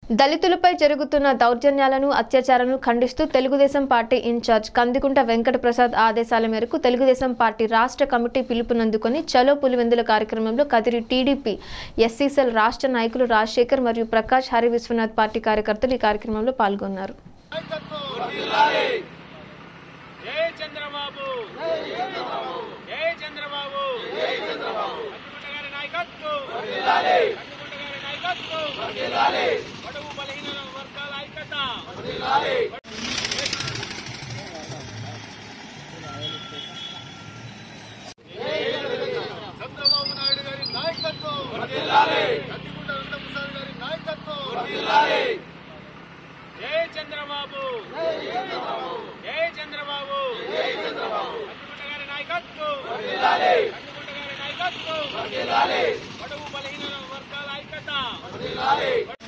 దళితులపై జరుగుతున్న దౌర్జన్యాలను అత్యాచారాలను ఖండిస్తూ తెలుగుదేశం పార్టీ ఇన్ఛార్జ్ కందికుంట వెంకట ప్రసాద్ ఆదేశాల మేరకు తెలుగుదేశం పార్టీ రాష్ట్ర కమిటీ పిలుపునందుకొని చలో పులివెందుల కార్యక్రమంలో కదిరి టీడీపీ ఎస్సీసెల్ రాష్ట్ర నాయకులు రాజశేఖర్ మరియు ప్రకాష్ హరి విశ్వనాథ్ పార్టీ కార్యకర్తలు ఈ కార్యక్రమంలో పాల్గొన్నారు జై చంద్రబాబు జై చంద్రబాబు జై చంద్రబాబు గారి నాయకత్వం గారి నాయకత్వం బడుగు బలహీన వర్గాల ఐక్యత చంద్రబాబు నాయుడు గారి నాయకత్వం కందికుంట రంగప్రసాద్ గారి నాయకత్వం జై చంద్రబాబు జై చంద్రబాబు జై చంద్రబాబు గారి నాయకత్వం గారి నాయకత్వం బడుగు బలహీన వర్గాల ఐక్యత